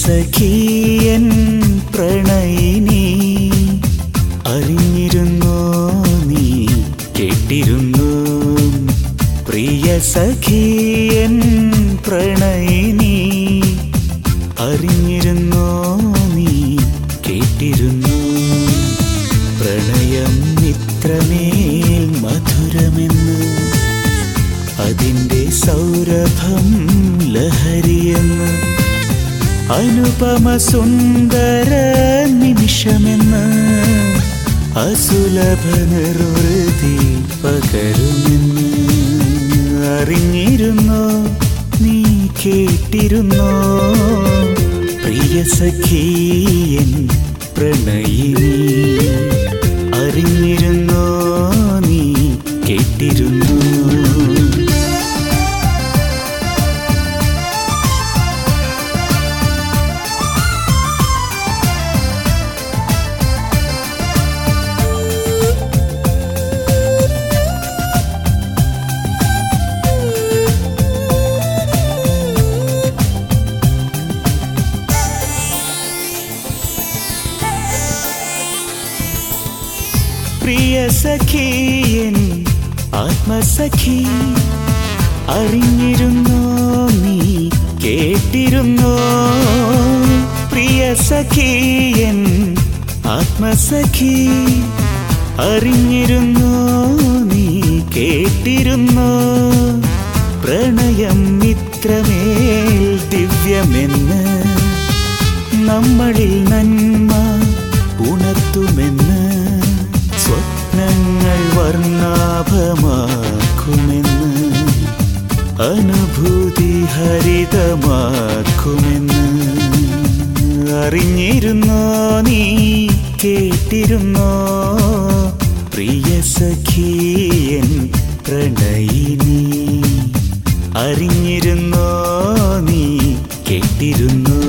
സഖീയൻ പ്രണയിനി അറിഞ്ഞിരുന്നോ നീ കേട്ടിരുന്നു പ്രിയ സഖീയൻ പ്രണയിനി അറിഞ്ഞിരുന്നോ നീ കേട്ടിരുന്നു പ്രണയം ഇത്രമേൽ മധുരമെന്ന് അതിൻ്റെ സൗരഭം ലഹരിയെന്ന് അനുപമ സുന്ദര നിമിഷമെന്ന് അസുലഭ നിർവൃതി പകരുമെന്ന് അറിഞ്ഞിരുന്നോ നീ കേട്ടിരുന്നോ പ്രിയ സഖീയൻ പ്രണയിനി അറിഞ്ഞിരുന്നോ നീ കേട്ടിരുന്നു പ്രിയ സഖിയൻ ആത്മസഖി അറിഞ്ഞിരുന്നോ നീ കേട്ടിരുന്നോ പ്രിയ സഖിയൻ ആത്മസഖി അറിഞ്ഞിരുന്നോ നീ കേട്ടിരുന്നോ പ്രണയം ഇത്രമേൽ ദിവ്യമെന്ന് നമ്മളിൽ നന്മ ഉണർത്തുമെന്ന് സ്വപ്നങ്ങൾ വർണ്ണാഭമാക്കുമെന്ന് അനുഭൂതി ഹരിതമാക്കുമെന്ന് അറിഞ്ഞിരുന്നോ നീ കേട്ടിരുന്നോ പ്രിയ സഖിയൻ പ്രണയിനി അറിഞ്ഞിരുന്നോ നീ കേട്ടിരുന്നോ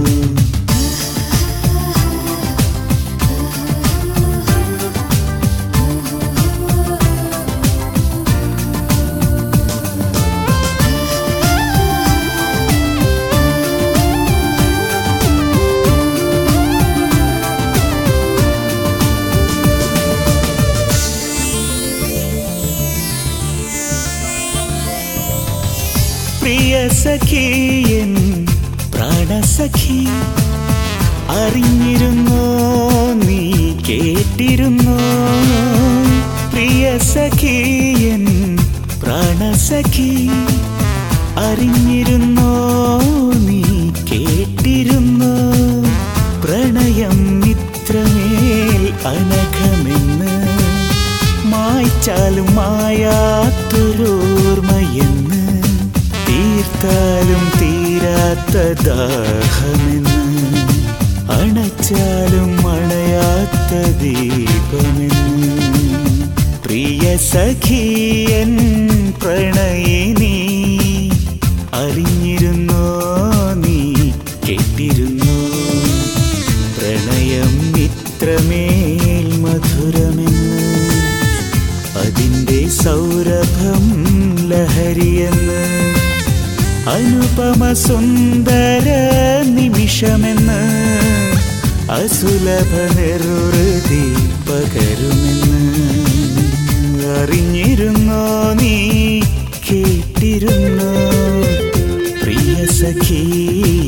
പ്രിയ സഖിയൻ പ്രാണസഖി അറിഞ്ഞിരുന്നോ നീ കേട്ടിരുന്നോ പ്രിയ സഖിയൻ പ്രാണസഖി അറിഞ്ഞിരുന്നോ നീ കേട്ടിരുന്നോ പ്രണയം ഇത്രമേൽ അനഘമെന്ന് മായ്ച്ചാലും മായാത്തൊരോർമ്മയെന്ന് തീർത്താലും തീരാത്ത ദാഹമെന്ന് അണച്ചാലും അണയാത്ത ദീപമെന്ന് പ്രിയ സഖിയൻ പ്രണയിനി അറിഞ്ഞിരുന്നോ നീ കേട്ടിരുന്നോ പ്രണയം ഇത്രമേൽ മധുരമെന്ന് അതിൻ്റെ സൗരഭം ലഹരിയെന്ന് അനുപമ സുന്ദര നിമിഷമെന്ന് അസുലഭ നിർവൃതി പകരുമെന്ന് അറിഞ്ഞിരുന്നോ നീ കേട്ടിരുന്നോ പ്രിയ സഖീ